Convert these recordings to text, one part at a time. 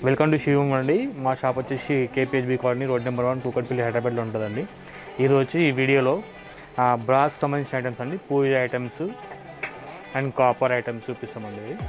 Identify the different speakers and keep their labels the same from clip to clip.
Speaker 1: Welcome to శివం అండి మా shop వచ్చేసి KPHB colony road number one Kukatpally హైదరాబాద్లో ఉంటుందండి ఈరోజు వచ్చి ఈ వీడియోలో బ్రాస్ సంబంధించిన ఐటమ్స్ అండి పూజ ఐటమ్స్ అండ్ కాపర్ ఐటమ్స్ చూపిస్తామండి ఇవి.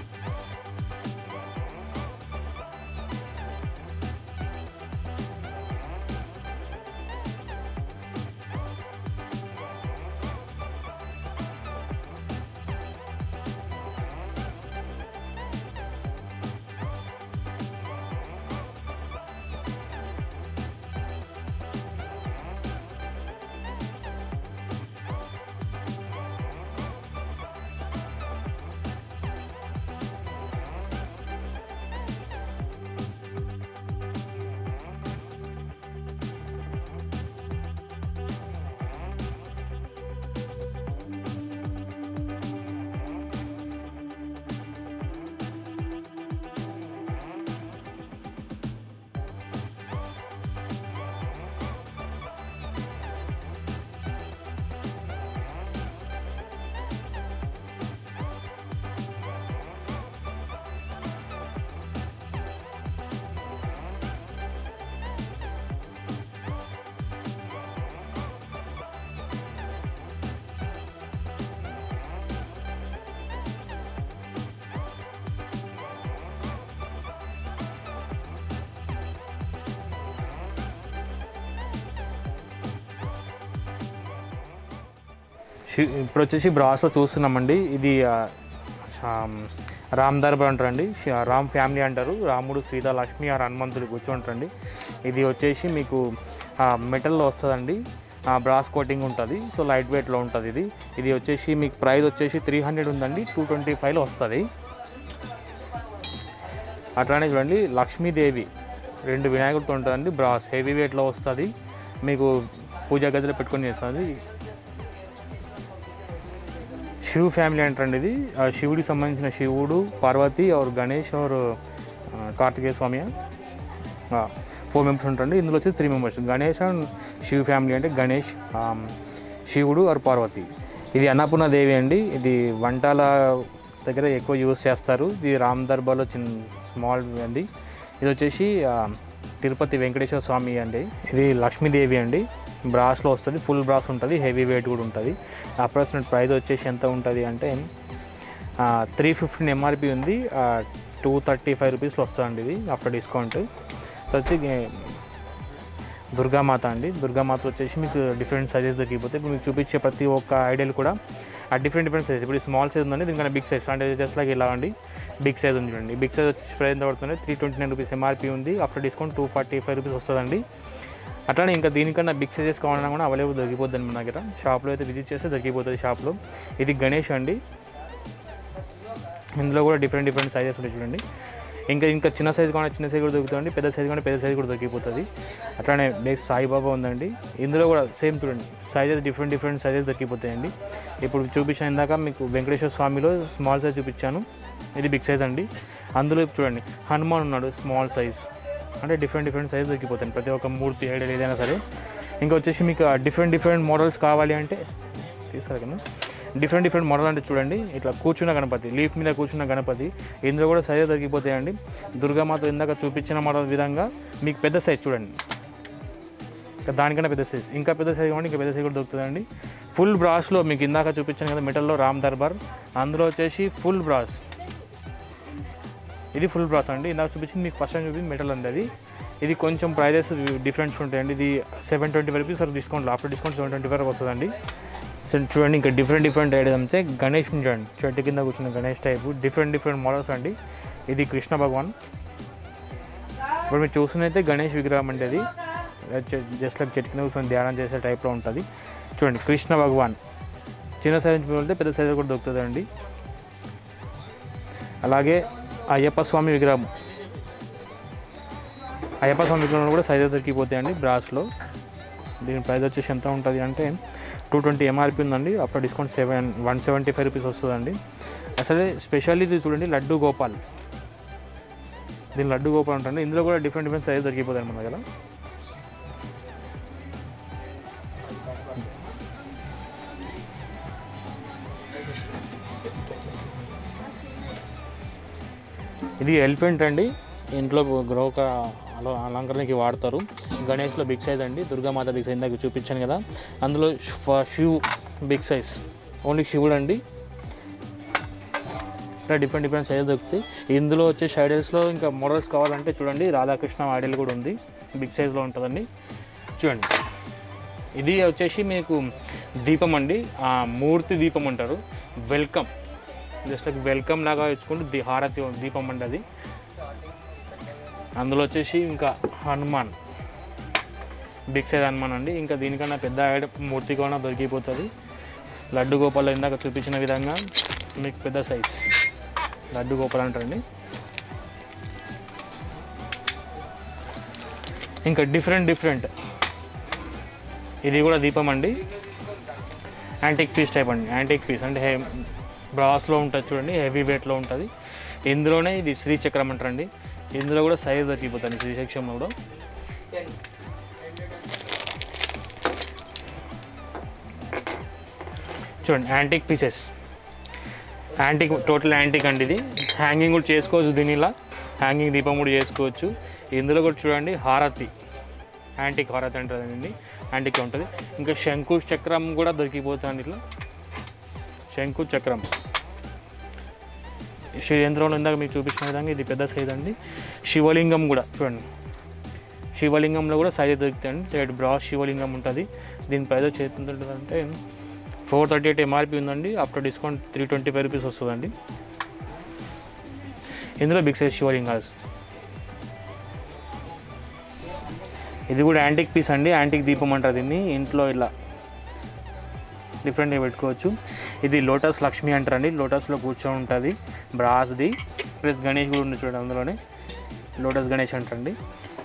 Speaker 1: షి- ఇప్పుడు వచ్చేసి బ్రాస్లో చూస్తున్నామండి ఇది ఆ, ఆమ్, రామ్ దర్బార్ అంటారండి షి- రామ్ ఫ్యామిలీ అంటారు రాముడు సీత లక్ష్మి ఆర్ హనుమంతుడు కూర్చోంటారండి ఇది వచ్చేసి మీకు మెటల్లో వస్తుందండి బ్రాస్ కోటింగ్ ఉంటుంది సో లైట్ వెయిట్లో ఉంటుంది ఇది ఇది వచ్చేసి మీకు ప్రైస్ వచ్చేసి త్రీ హండ్రెడ్ ఉందండి టూ ట్వంటీ ఫైవ్లో వస్తుంది అట్లానే చూడండి లక్ష్మీదేవి రెండు వినాయకుడితో ఉంటుందండి బ్రాస్ హెవీ వెయిట్లో వస్తుంది మీకు పూజా గదిలో పెట్టుకొని చేస్తుంది శివ్ ఫ్యామిలీ అంటారండి ఇది ఆ శివుడికి సంబంధించిన శివుడు పార్వతి ఆర్ గణేష్ ఆర్ ఆ, కార్తికేయ స్వామి ఫోర్ మెంబర్స్ ఉంటారండి ఇందులో వచ్చేసి three members Ganesh and Shiv family అంటే గణేష్ ఆమ్, శివుడు ఆర్ పార్వతి ఇది అన్నపూర్ణ దేవి అండి ఇది వంటల దగ్గర ఎక్కువ యూస్ చేస్తారు ఇది రామ్ దర్బార్లో చిన్న స్మాల్ అండి ఇది వచ్చేసి ఆ, తిరుపతి వెంకటేశ్వర స్వామి అండి ఇది లక్ష్మీదేవి అండి బ్రాస్లో వస్తుంది ఫుల్ బ్రాస్ ఉంటుంది హెవీ వెయిట్ కూడా ఉంటుంది అప్రాక్సిమేట్ ప్రైస్ వచ్చేసి ఎంత ఉంటుంది అంటే త్రీ ఫిఫ్టీన్ ఎంఆర్పి ఉంది టూ థర్టీ ఫైవ్ రూపీస్లో వస్తుందండి ఇది ఆఫ్టర్ డిస్కౌంట్ సో వచ్చి ఏ, దుర్గామాత అండి దుర్గామాత వచ్చేసి మీకు డిఫరెంట్ సైజెస్ దొరికిపోతే ఇప్పుడు మీకు చూపించే ప్రతి ఒక్క ఐడియల్ కూడా ఆ డిఫరెంట్ డిఫరెంట్ సైజ్ ఇప్పుడు స్మాల్ సైజ్ ఉందండి దీనికన్నా బిగ్ సైజ్ అంటే జస్ట్ లైక్ ఇలా అండి బిగ్ సైజ్ ఉంది చూడండి బిగ్ సైజ్ వచ్చేసి ప్రైస్ ఎంత పడుతుంది three twenty nine rupees MRP ఉంది after discount two forty five rupees వస్తుందండి అట్లానే ఇంకా దీనికన్నా బిగ్ సైజెస్ కావాలన్నా కూడా అవైలబుల్ దొరికిపోతుంది మన దగ్గర షాప్లో అయితే విజిట్ చేస్తే దొరికిపోతుంది షాప్లో ఇది గణేష్ అండి ఇందులో కూడా డిఫరెంట్ డిఫరెంట్ సైజెస్ ఉంటాయి చూడండి ఇంకా ఇంకా చిన్న సైజ్ కావాలి చిన్న సైజ్ కూడా దొరుకుతుంది పెద్ద సైజ్ కానీ పెద్ద సైజ్ కూడా దొరికిపోతుంది అట్లానే నెక్స్ట్ సాయిబాబా ఉందండి ఇందులో కూడా సేమ్ చూడండి సైజెస్ డిఫరెంట్ డిఫరెంట్ సైజెస్ దొరికిపోతాయండి ఇప్పుడు చూపించిన ఇందాక మీకు వెంకటేశ్వర స్వామిలో స్మాల్ సైజ్ చూపించాను ఇది బిగ్ సైజ్ అండి అందులో ఇప్పుడు చూడండి హనుమాన్ ఉన్నాడు స్మాల్ సైజ్ అంటే డిఫరెంట్ డిఫరెంట్ సైజ్ దొరికిపోతాయి ప్రతి ఒక్క మూర్తి ఐడియల్ ఏదైనా సరే ఇంకా వచ్చేసి మీకు డిఫరెంట్ డిఫరెంట్ మోడల్స్ కావాలి అంటే తీసారు కదా డిఫరెంట్ డిఫరెంట్ మోడల్ అంటే చూడండి ఇట్లా కూర్చున్న గణపతి లీఫ్ మీద కూర్చున్న గణపతి ఇందులో కూడా సైజ్ తగ్గిపోతాయండి దుర్గామాత ఇందాక చూపించిన మోడల్ విధంగా మీకు పెద్ద సైజ్ చూడండి ఇంకా దానికన్నా పెద్ద సైజ్ ఇంకా పెద్ద సైజ్ కావాలి ఇంకా పెద్ద సైజ్ కూడా దొరుకుతుందండి ఫుల్ బ్రాస్లో మీకు ఇందాక చూపించాను కదా మెటల్లో రామ్ దర్బార్ అందులో వచ్చేసి ఫుల్ బ్రాస్ ఇది ఫుల్ బ్రాస్ అండి ఇందాక చూపించింది మీకు ఫస్ట్ టైం చూపించింది మెటల్ ఉంది అది ఇది కొంచెం ప్రైజెస్ డిఫరెన్స్ ఉంటాయండి ఇది seven twenty five rupees discount after discount seven twenty five వస్తుందండి సో చూడండి ఇంకా డిఫరెంట్ డిఫరెంట్ ఐడియాస్ అంతే గణేష్ చూడండి చెట్టు కింద కూర్చున్న Ganesh type different different models అండి ఇది కృష్ణ భగవాన్ ఇప్పుడు మీరు చూస్తున్నైతే గణేష్ విగ్రహం అంటే అది జస్ట్ లైక్ చెట్టు కింద కూర్చొని ధ్యానం చేసే టైప్లో ఉంటుంది చూడండి కృష్ణ భగవాన్ చిన్న సైజ్ నుంచి వెళ్తే పెద్ద సైజ్ కూడా దొరుకుతుందండి అలాగే అయ్యప్ప స్వామి విగ్రహం అయ్యప్ప స్వామి విగ్రహంలో కూడా సైజెస్ దొరికిపోతాయండి బ్రాస్లో దీని ప్రైస్ వచ్చేసి ఎంత ఉంటుంది అంటే టూ ట్వంటీ ఎంఆర్పి ఉందండి అప్పుడు discount seven one seventy five rupees వస్తుందండి అసలే స్పెషల్ ఇది చూడండి లడ్డు గోపాల్ దీని లడ్డు గోపాల్ ఉంటుంది ఇందులో కూడా డిఫరెంట్ డిఫరెంట్ సైజ్ దొరికిపోతాయి మన దగ్గర ఇది ఎలిఫెంట్ అండి ఇంట్లో గృహక అల- అలంకరణకి వాడతారు గణేష్లో బిగ్ సైజ్ అండి దుర్గామాత బిగ్ సైజ్ ఇందాక చూపించాను కదా అందులో ఫ- శివ్ బిగ్ సైజ్ ఓన్లీ శివుడు అండి ఇట్లా డిఫరెంట్ డిఫరెంట్ సైజెస్ దొరుకుతాయి ఇందులో వచ్చే ఐడియల్స్లో ఇంకా మోడల్స్ కావాలంటే చూడండి రాధాకృష్ణ ఐడియల్ కూడా ఉంది బిగ్ సైజ్లో ఉంటుందండి చూడండి ఇది వచ్చేసి మీకు దీపం అండి ఆ మూర్తి దీపం అంటారు వెల్కమ్ జస్ట్ లైక్ వెల్కమ్ లాగా ఇచ్చుకుంటూ ది హారతి దీపం అండి అది అందులో వచ్చేసి ఇంకా హనుమాన్ బిగ్ సైజ్ హనుమాన్ అండి ఇంకా దీనికన్నా పెద్ద ఐడ మూర్తి కూడా దొరికిపోతుంది లడ్డు గోపాల్ ఇందాక చూపించిన విధంగా మీకు పెద్ద సైజ్ లడ్డు గోపాల్ అంటారండి ఇంకా డిఫరెంట్ డిఫరెంట్ ఇది కూడా దీపం అండి యాంటిక్ పీస్ టైప్ అండి యాంటిక్ పీస్ అంటే హే బ్రాస్లో ఉంటుంది చూడండి హెవీ వెయిట్లో ఉంటుంది ఇందులోనే ఇది శ్రీచక్రం అంటారండి ఇందులో కూడా సైజ్ దొరికిపోతుంది శ్రీచక్రంలో కూడా చూడండి antique pieces antique total antique అండి ఇది హ్యాంగింగ్ కూడా చేసుకోవచ్చు దీని ఇలా హ్యాంగింగ్ దీపం కూడా చేసుకోవచ్చు ఇందులో కూడా చూడండి హారతి యాంటిక్ హారతి అంటుందండి యాంటిక్ ఉంటుంది ఇంకా శంకు చక్రం కూడా దొరికిపోతుంది ఇట్లా శంకు చక్రం శ్రీ యంత్రంలో ఇందాక మీకు చూపించిన విధంగా ఇది పెద్ద సైజ్ అండి శివలింగం కూడా చూడండి శివలింగంలో కూడా సైజ్ దొరుకుతాయండి రేట్ బ్రాస్ శివలింగం ఉంటుంది దీని ప్రైస్ చేస్తుంటుంది అంటే ఫోర్ థర్టీ ఎయిట్ ఎంఆర్పి ఉందండి after discount three twenty five rupees వస్తుందండి ఇందులో బిగ్ సైజ్ శివలింగాలు ఇది కూడా యాంటిక్ పీస్ అండి యాంటిక్ దీపం అంటారు దీన్ని ఇంట్లో ఇలా డిఫరెంట్గా పెట్టుకోవచ్చు ఇది లోటస్ లక్ష్మి అంటారండి లోటస్లో కూర్చొని ఉంటుంది బ్రాస్ది ప్లస్ గణేష్ కూడా ఉంది చూడండి అందులోనే లోటస్ గణేష్ అంటారండి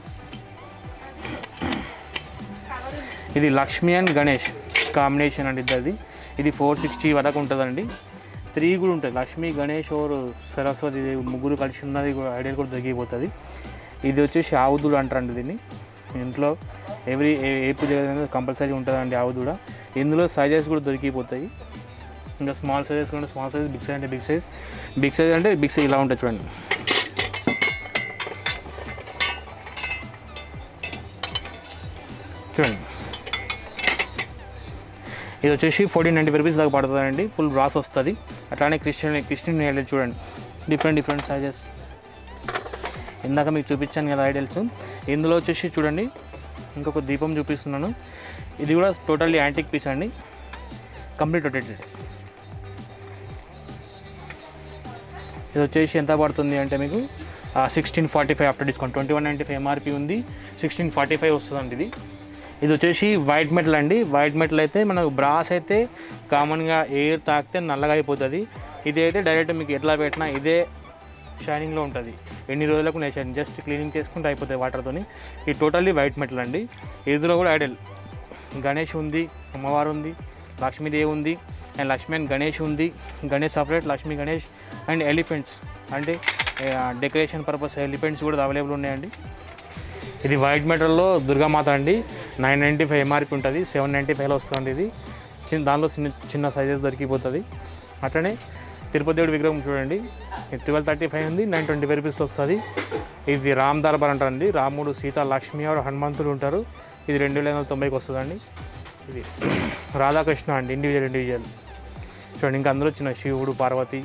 Speaker 1: ఇది లక్ష్మి అండ్ గణేష్ కాంబినేషన్ అండి ఇది ఇది ఫోర్ సిక్స్టీ వరకు ఉంటుందండి త్రీ కూడా ఉంటుంది లక్ష్మి గణేష్ ఓర్ సరస్వతి దేవి ముగ్గురు కలిసి ఉన్నది కూడా ఐడియా కూడా తగ్గిపోతుంది ఇది వచ్చేసి ఆవుదూడ అంటారండి దీన్ని ఇంట్లో ఎవ్రీ ఏ ఏ పూజ కంపల్సరీ ఉంటుందండి ఆవుదూడ ఇందులో సైజెస్ కూడా దొరికిపోతాయి ఇంకా స్మాల్ సైజెస్ కూడా స్మాల్ సైజ్ బిగ్ సైజ్ అంటే బిగ్ సైజ్ బిగ్ సైజ్ అంటే బిగ్ సైజ్ ఇలా ఉంటుంది చూడండి చూడండి ఇది వచ్చేసి ఫోర్టీన్ నైంటీ ఫైవ్ రూపీస్ దాకా పడుతుందండి ఫుల్ బ్రాస్ వస్తుంది అట్లానే క్రిస్టియన్ క్రిస్టియన్ ఐడల్ చూడండి డిఫరెంట్ డిఫరెంట్ సైజెస్ ఇందాక మీకు చూపించాను కదా ఐడల్స్ ఇందులో వచ్చేసి చూడండి ఇంకొక దీపం చూపిస్తున్నాను ఇది కూడా టోటల్లీ యాంటిక్ పీస్ అండి కంప్లీట్ రొటేటెడ్ ఇది వచ్చేసి ఎంత పడుతుంది అంటే మీకు sixteen forty five after discount twenty one ninety five MRP ఉంది సిక్స్టీన్ ఫార్టీ ఫైవ్ వస్తుందండి ఇది ఇది వచ్చేసి వైట్ మెటల్ అండి వైట్ మెటల్ అయితే మనకు బ్రాస్ అయితే కామన్గా ఎయిర్ తాకితే నల్లగా అయిపోతుంది ఇది అయితే డైరెక్ట్ మీకు ఎట్లా పెట్టినా ఇదే షైనింగ్లో ఉంటుంది ఎన్ని రోజులకు నేను జస్ట్ క్లీనింగ్ చేసుకుంటే అయిపోతాయి వాటర్తోని ఇది టోటల్లీ వైట్ మెటల్ అండి ఇందులో కూడా ఐడల్ గణేష్ ఉంది అమ్మవారు ఉంది లక్ష్మీదేవి ఉంది అండ్ లక్ష్మీ అండ్ గణేష్ ఉంది Ganesh separate Lakshmi Ganesh and elephants అంటే డెకరేషన్ పర్పస్ ఎలిఫెంట్స్ కూడా అవైలబుల్ ఉన్నాయండి ఇది వైట్ మెటల్లో దుర్గామాత అండి నైన్ నైంటీ ఫైవ్ ఎంఆర్పి ఉంటుంది సెవెన్ నైంటీ ఫైవ్లో వస్తుంది ఇది చిన్న దానిలో చిన్న చిన్న సైజెస్ దొరికిపోతుంది అట్లనే తిరుపతి దేవుడి విగ్రహం చూడండి ట్వెల్వ్ థర్టీ ఫైవ్ ఉంది నైన్ ట్వంటీ ఫైవ్ రూపీస్ వస్తుంది ఇది రామ్ దర్బార్ అంటారండి రాముడు సీత లక్ష్మి ఆరు హనుమంతుడు ఉంటారు ఇది రెండు వేల ఎనిమిది తొంభైకి వస్తుందండి ఇది రాధాకృష్ణ అండి ఇండివిజువల్ ఇండివిజువల్ చూడండి ఇంకా అందులో చిన్న శివుడు పార్వతి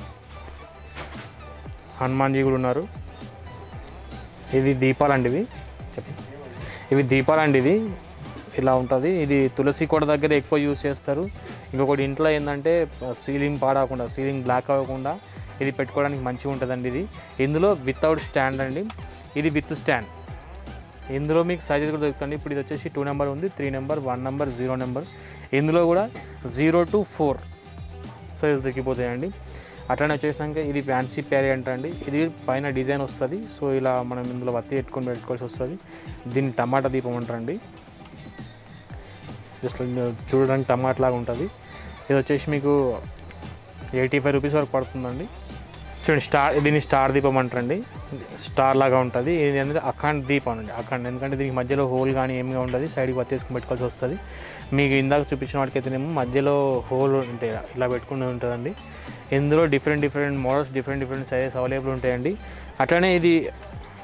Speaker 1: హనుమాన్జీ కూడా ఉన్నారు ఇది దీపాలండి ఇవి ఇవి దీపాలండి ఇది ఇలా ఉంటుంది ఇది తులసి కోట దగ్గర ఎక్కువ యూజ్ చేస్తారు ఇంకొకటి ఇంట్లో ఏంటంటే సీలింగ్ పాడకుండా సీలింగ్ బ్లాక్ అవ్వకుండా ఇది పెట్టుకోవడానికి మంచిగా ఉంటుందండి ఇది ఇందులో వితౌట్ స్టాండ్ అండి ఇది విత్ స్టాండ్ ఇందులో మీకు సైజెస్ కూడా దొరుకుతుంది ఇప్పుడు ఇది వచ్చేసి టూ నెంబర్ ఉంది three number one number zero number ఇందులో కూడా జీరో టు ఫోర్ సైజ్ దొరికిపోతాయండి అట్లనే వచ్చేసినాక ఇది ఫ్యాన్సీ ప్యారీ అండి ఇది పైన డిజైన్ వస్తుంది సో ఇలా మనం ఇందులో వత్తి పెట్టుకొని పెట్టుకోవాల్సి వస్తుంది దీన్ని టమాటా దీపం అంటారండి జస్ట్ చూడడానికి టమాటా లాగా ఉంటుంది ఇది వచ్చేసి మీకు ఎయిటీ ఫైవ్ రూపీస్ వరకు పడుతుందండి చూడండి స్టార్ దీన్ని స్టార్ దీపం అంటారండి స్టార్ లాగా ఉంటుంది ఇది అనేది అఖండ్ దీపం అండి అఖండ్ ఎందుకంటే దీనికి మధ్యలో హోల్ కానీ ఏమి ఉండదు సైడ్కి పత్తేసుకుని పెట్టుకోవాల్సి వస్తుంది మీకు ఇందాక చూపించిన వాటికి అయితేనేమో మధ్యలో హోల్ ఉంటే ఇలా పెట్టుకుని ఉంటుందండి ఇందులో different different models different different sizes available ఉంటాయండి అట్లనే ఇది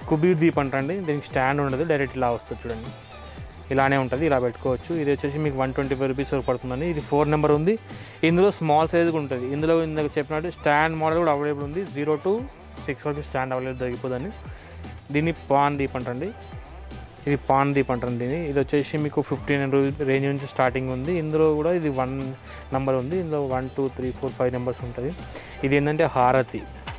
Speaker 1: కుబీర్ దీప్ అంటండి దీనికి స్టాండ్ ఉండదు డైరెక్ట్ ఇలా వస్తుంది చూడండి ఇలానే ఉంటుంది ఇలా పెట్టుకోవచ్చు ఇది వచ్చేసి మీకు వన్ ట్వంటీ ఫైవ్ రూపీస్ వరకు పడుతుందండి ఇది ఫోర్ నెంబర్ ఉంది ఇందులో స్మాల్ సైజ్ కూడా ఉంటుంది ఇందులో ఇందాక చెప్పినట్టు స్టాండ్ మోడల్ కూడా అవైలబుల్ ఉంది జీరో టు సిక్స్ వరకు స్టాండ్ అవైలబుల్ దొరికిపోదండి దీన్ని పాన్ దీప్ అంటండి ఇది పాన్ దీప్ అంటారు దీన్ని ఇది వచ్చేసి మీకు ఫిఫ్టీన్ రేంజ్ నుంచి స్టార్టింగ్ ఉంది ఇందులో కూడా ఇది వన్ నెంబర్ ఉంది ఇందులో one two three four five numbers ఉంటుంది ఇది ఏంటంటే హారతి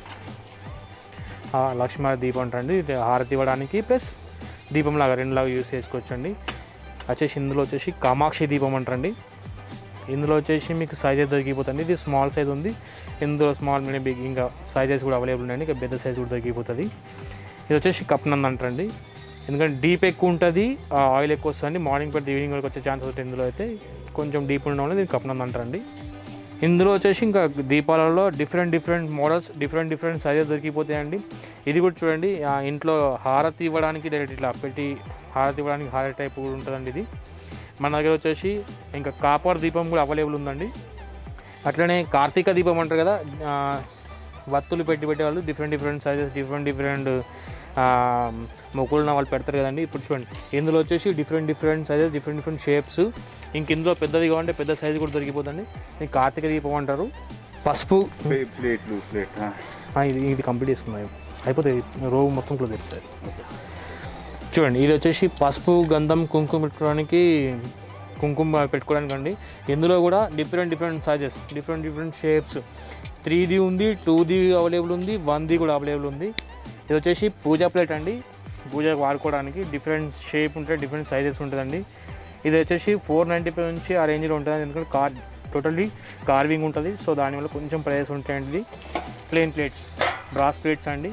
Speaker 1: ఆ, లక్ష్మీ దీపం అంటండి ఇది హారతి ఇవ్వడానికి ప్లస్ దీపం లాగా రెండులాగా యూస్ చేసుకోవచ్చు అండి వచ్చేసి ఇందులో వచ్చేసి కామాక్షి దీపం అంటారండి ఇందులో వచ్చేసి మీకు సైజెస్ దొరికిపోతుంది ఇది స్మాల్ సైజ్ ఉంది ఇందులో స్మాల్ మీడియం బిగ్ ఇంకా సైజెస్ కూడా అవైలబుల్ ఉన్నాయండి ఇంకా పెద్ద సైజ్ కూడా దొరికిపోతుంది ఇది వచ్చేసి కప్నంద్ అంటారండి ఎందుకంటే డీప్ ఎక్కువ ఉంటుంది ఆయిల్ ఎక్కువ వస్తుంది మార్నింగ్ పెడితే ఈవినింగ్ వరకు వచ్చే ఛాన్స్ ఉంటుంది ఇందులో అయితే కొంచెం డీప్ ఉండడం వల్ల దీన్ని కప్నంద్ అంటారండి ఇందులో వచ్చేసి ఇంకా దీపాలలో different different models different different sizes దొరికిపోతాయండి ఇది కూడా చూడండి ఆ ఇంట్లో హారతి ఇవ్వడానికి డైరెక్ట్ ఇట్లా పెట్టి హారతి ఇవ్వడానికి హారతి టైప్ కూడా ఉంటుందండి ఇది మన దగ్గర వచ్చేసి ఇంకా కాపర్ దీపం కూడా అవైలబుల్ ఉందండి అట్లనే కార్తీక దీపం అంటారు కదా ఆ, వత్తులు పెట్టి పెట్టేవాళ్ళు different different sizes different different మొక్కులున్న వాళ్ళు పెడతారు కదండి ఇప్పుడు చూడండి ఇందులో వచ్చేసి different different sizes different different shapes ఇంక ఇందులో పెద్దది కావాలంటే పెద్ద సైజు కూడా దొరికిపోతుంది ఇది కార్తీక దీపం అంటారు పసుపు
Speaker 2: ప్లే- ప్లేట్లు ప్లేట్ ఆ.
Speaker 1: ఆ, ఇది ఇది కంప్లీట్ చేసుకున్నాయి అయిపోతుంది రో మొత్తం క్లోజ్ అయిపోతుంది చూడండి ఇది వచ్చేసి పసుపు గంధం కుంకుమ పెట్టుకోవడానికి కుంకుమ పెట్టుకోవడానికి అండి ఇందులో కూడా different different sizes different different shapes త్రీది ఉంది టూది అవైలబుల్ ఉంది వన్ది కూడా అవైలబుల్ ఉంది ఇది వచ్చేసి పూజా ప్లేట్ అండి పూజకు వాడుకోవడానికి డిఫరెంట్ షేప్ ఉంటుంది డిఫరెంట్ సైజెస్ ఉంటుందండి ఇది వచ్చేసి ఫోర్ నైంటీ ఫైవ్ నుంచి ఆ రేంజ్లో ఉంటుంది ఎందుకంటే కార్ టోటల్లీ కార్వింగ్ ఉంటుంది సో దానివల్ల కొంచెం ప్రైస్ ఉంటాయండి ఇది ప్లేన్ ప్లేట్స్ బ్రాస్ ప్లేట్స్ అండి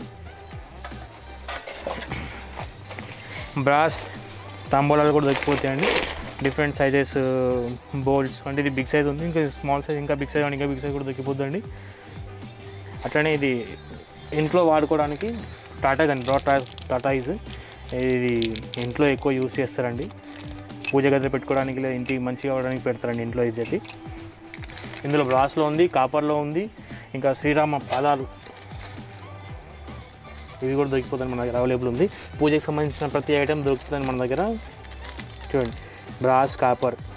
Speaker 1: బ్రాస్ తాంబూలాలు కూడా దొరికిపోతాయండి డిఫరెంట్ సైజెస్ బౌల్స్ అంటే ఇది బిగ్ సైజ్ ఉంది ఇంకా స్మాల్ సైజ్ ఇంకా బిగ్ సైజ్ ఇంకా బిగ్ సైజ్ కూడా దొరికిపోతుందండి అట్లనే ఇది ఇంట్లో వాడుకోవడానికి టాటా కానీ టాటా టాటా ఇస్ ఇది ఇంట్లో ఎక్కువ యూస్ చేస్తారండి పూజ గదిలో పెట్టుకోవడానికి లేదా ఇంటికి మంచిగా అవ్వడానికి పెడతారండి ఇంట్లో ఇది అయితే ఇందులో బ్రాస్లో ఉంది కాపర్లో ఉంది ఇంకా శ్రీరామ పాదాలు ఇవి కూడా దొరికిపోతుంది మన దగ్గర అవైలబుల్ ఉంది పూజకి సంబంధించిన ప్రతి ఐటెం దొరుకుతుంది మన దగ్గర చూడండి బ్రాస్ కాపర్